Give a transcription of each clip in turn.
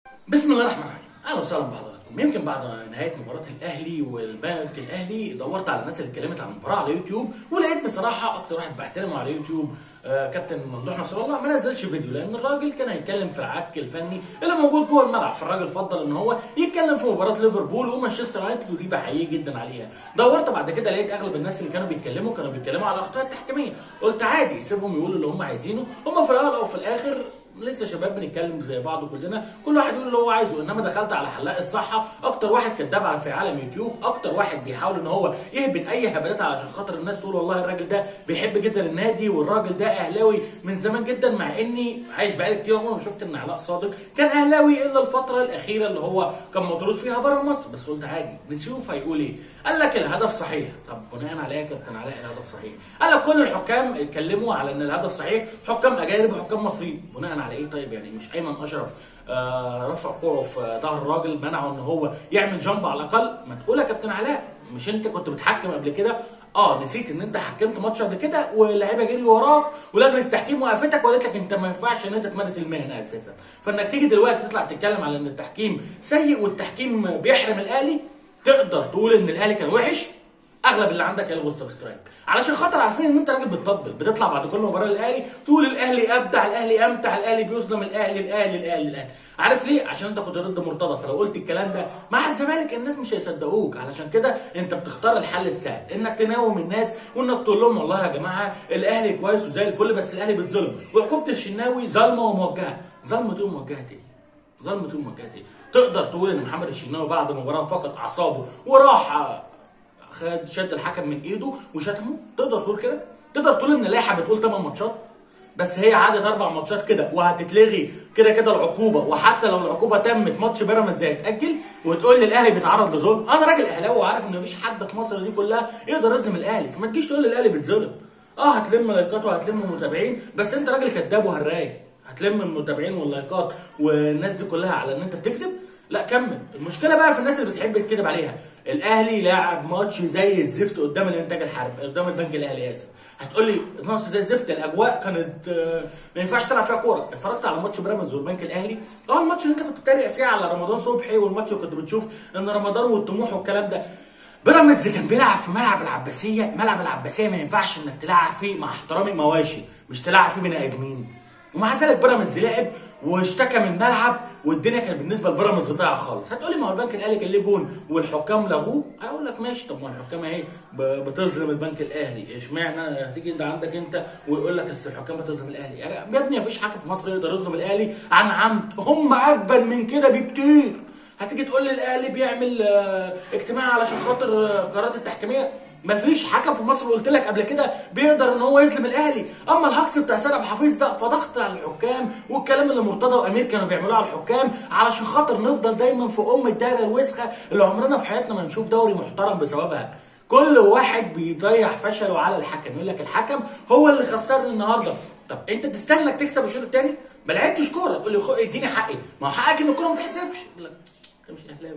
بسم الله الرحمن الرحيم اهلا وسهلا بحضراتكم يمكن بعد نهايه مباراه الاهلي والبنك الاهلي دورت على الناس اللي اتكلمت عن المباراه على يوتيوب ولقيت بصراحه اكتر واحد بحترمه على يوتيوب آه كابتن ممدوح نصر الله ما نزلش فيديو لان الراجل كان هيتكلم في العك الفني اللي موجود جوه الملعب فالراجل فضل ان هو يتكلم في مباراه ليفربول ومانشستر يونايتد ودي بحييه جدا عليها دورت بعد كده لقيت اغلب الناس اللي كانوا بيتكلموا كانوا بيتكلموا على الاخطاء التحكيميه قلت عادي سيبهم يقولوا اللي هم عايزينه هم في الاول او في الاخر لسه شباب بنتكلم زي بعض كلنا كل واحد يقول اللي هو عايزه انما دخلت على حلاق الصحه اكتر واحد كداب على في عالم يوتيوب اكتر واحد بيحاول ان هو يهبط اي هبدات علشان خاطر الناس تقول والله الراجل ده بيحب جدا النادي والراجل ده اهلاوي من زمان جدا مع اني عايش بقالي كتير عمري ما شفت ان علاء صادق كان اهلاوي الا الفتره الاخيره اللي هو كان مطرود فيها بره مصر بس قلت عادي نشوف هيقول ايه قال لك الهدف صحيح طب بناء على ايه يا كابتن علاء الهدف صحيح قال لك كل الحكام اتكلموا على ان الهدف صحيح حكام اجانب وحكام مصريين بناء على ايه طيب يعني مش ايمن اشرف آه رفع كوره في ظهر الراجل منعه ان هو يعمل جنب على الاقل ما تقول يا كابتن علاء مش انت كنت بتحكم قبل كده اه نسيت ان انت حكمت ماتش قبل كده واللعيبه جري وراك ولجنه التحكيم وقفتك وقالت لك انت ما ينفعش ان انت تمارس المهنه اساسا فانك تيجي دلوقتي تطلع تتكلم على ان التحكيم سيء والتحكيم بيحرم الاهلي تقدر تقول ان الاهلي كان وحش اغلب اللي عندك هيلغوا السبسكرايب علشان خاطر عارفين ان انت راجل بتطبل بتطلع بعد كل مباراه للاهلي تقول الاهلي ابدع الاهلي امتع الاهلي بيظلم الاهلي الاهلي الاهلي الاهلي عارف ليه عشان انت كنت ضد مرتضى فلو قلت الكلام ده مع الزمالك الناس مش هيصدقوك علشان كده انت بتختار الحل السهل انك تناوم الناس وانك تقول لهم والله يا جماعه الاهلي كويس وزي الفل بس الاهلي بيتظلم وعقوبه الشناوي ظلمه وموجهه ظلمه ايه وموجهه ايه ظلمه ايه وموجهه ايه تقدر تقول ان محمد الشناوي بعد المباراه فقد اعصابه وراح خد شد الحكم من ايده وشتمه تقدر تقول كده تقدر تقول ان اللائحه بتقول 8 ماتشات بس هي عادت اربع ماتشات كده وهتتلغي كده كده العقوبه وحتى لو العقوبه تمت ماتش بيراميدز هيتاجل وتقول لي الاهلي بيتعرض لظلم انا راجل اهلاوي وعارف ان مفيش حد في مصر دي كلها يقدر يظلم الاهلي فما تجيش تقول لي الاهلي بيتظلم اه هتلم لايكات وهتلم متابعين بس انت راجل كذاب وهراي هتلم المتابعين واللايكات والناس دي كلها على ان انت بتكذب لا كمل المشكله بقى في الناس اللي بتحب تكذب عليها الاهلي لاعب ماتش زي الزفت قدام الانتاج الحربي قدام البنك الاهلي اسف هتقول لي ماتش زي الزفت الاجواء كانت ما ينفعش تلعب فيها كوره اتفرجت على ماتش بيراميدز والبنك الاهلي اه الماتش اللي انت كنت بتتريق فيه على رمضان صبحي والماتش اللي كنت بتشوف ان رمضان والطموح والكلام ده بيراميدز كان بيلعب في ملعب العباسيه ملعب العباسيه ما ينفعش انك تلعب فيه مع احترامي مواشي مش تلعب فيه بني ادمين ومع ذلك بيراميدز لعب واشتكى من الملعب والدنيا كانت بالنسبه لبيراميدز ضايعه خالص هتقولي ما هو البنك الاهلي كان ليه جون والحكام لغوه هقول لك ماشي طب ما الحكام اهي بتظلم البنك الاهلي اشمعنى هتيجي انت عندك انت ويقول لك اصل الحكام بتظلم الاهلي يا ابني مفيش حكم في مصر يقدر يظلم الاهلي عن عمد هم اجبل من كده بكتير هتيجي تقول لي الاهلي بيعمل اجتماع علشان خاطر القرارات التحكيميه مفيش حكم في مصر قلت لك قبل كده بيقدر ان هو يظلم الاهلي اما الهجص بتاع سيد عبد الحفيظ ده فضغط على الحكام والكلام اللي مرتضى وامير كانوا بيعملوه على الحكام علشان خاطر نفضل دايما في ام الدايره الوسخه اللي عمرنا في حياتنا ما نشوف دوري محترم بسببها كل واحد بيضيع فشله على الحكم يقول لك الحكم هو اللي خسرني النهارده طب انت تستاهل انك تكسب الشوط الثاني ما لعبتش كوره تقول لي اديني حقي ما هو حقك ان الكوره ما تحسبش انت مش اهلاوي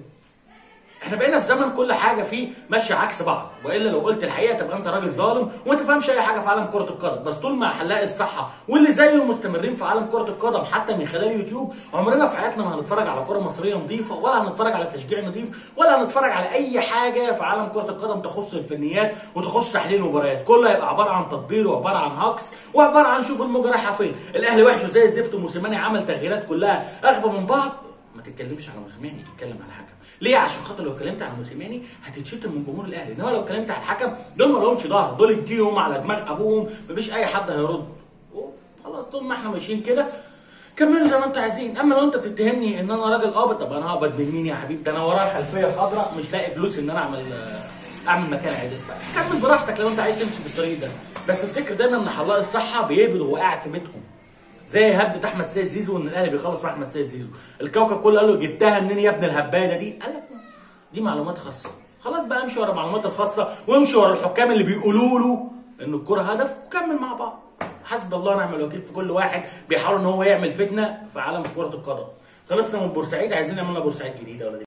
احنا بقينا في زمن كل حاجه فيه ماشيه عكس بعض والا لو قلت الحقيقه تبقى انت راجل ظالم وانت فاهمش اي حاجه في عالم كره القدم بس طول ما حلاق الصحه واللي زيه مستمرين في عالم كره القدم حتى من خلال يوتيوب عمرنا في حياتنا ما هنتفرج على كره مصريه نظيفه ولا هنتفرج على تشجيع نظيف ولا هنتفرج على اي حاجه في عالم كره القدم تخص الفنيات وتخص تحليل المباريات كله هيبقى عباره عن تطبيل وعباره عن هاكس وعباره عن شوف الموجه رايحه فين الاهلي وحش زي الزفت وموسيماني عمل تغييرات كلها اغبى من بعض ما تتكلمش على موسيماني اتكلم على الحكم ليه عشان خاطر لو اتكلمت على موسيماني هتتشتم من جمهور الاهلي انما لو اتكلمت على الحكم دول ما لهمش ظهر دول اديهم على دماغ ابوهم مفيش اي حد هيرد خلاص طول ما احنا ماشيين كده كملوا زي ما انتوا عايزين اما لو انت بتتهمني ان انا راجل قابض طب انا هقبض من مين يا حبيبي ده انا ورايا خلفيه خضراء مش لاقي فلوس ان انا اعمل اعمل مكان عدل بقى كمل براحتك لو انت عايز تمشي بالطريق ده بس افتكر دايما ان حلاق الصحه بيقبض وهو قاعد في بيتهم زي هبدة احمد سيد زيزو ان الاهلي بيخلص في احمد سيد زيزو الكوكب كله قال له جبتها منين يا ابن الهباده دي قال لك دي معلومات خاصه خلاص بقى امشي ورا المعلومات الخاصه وامشي ورا الحكام اللي بيقولوا له ان الكره هدف وكمل مع بعض حسب الله ونعم الوكيل في كل واحد بيحاول ان هو يعمل فتنه في عالم كره القدم خلصنا من بورسعيد عايزين نعمل لنا بورسعيد جديده ولا دي